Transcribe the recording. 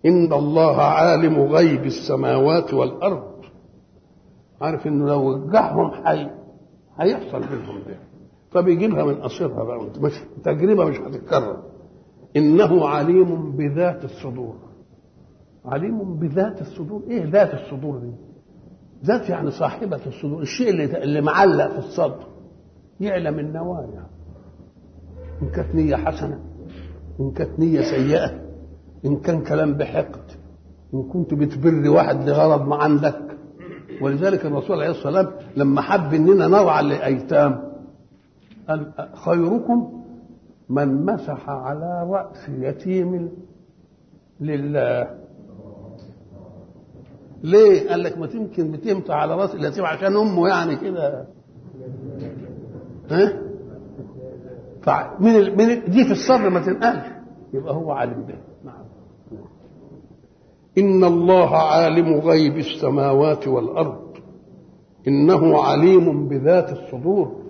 إن الله عالم غيب السماوات والأرض عارف إنه لو وجعهم حي هيحصل منهم ده فبيجيبها من قصيرها بقى مش تجربة مش هتتكرر إنه عليم بذات الصدور عليم بذات الصدور إيه ذات الصدور دي ذات يعني صاحبة الصدور الشيء اللي اللي معلق في الصدر يعلم النوايا إن كانت نية حسنة إن كانت نية سيئة إن كان كلام بحقد إن كنت بتبر واحد لغرض ما عندك ولذلك الرسول عليه الصلاة والسلام لما حب إننا نرعى الأيتام قال خيركم من مسح على رأس يتيم لله ليه؟ قال لك ما تمكن بتمسح على راس اليتيم عشان امه يعني كده ها؟ فمن ال... من دي في الصبر ما تنقلش يبقى هو عالم به نعم إن الله عالم غيب السماوات والأرض إنه عليم بذات الصدور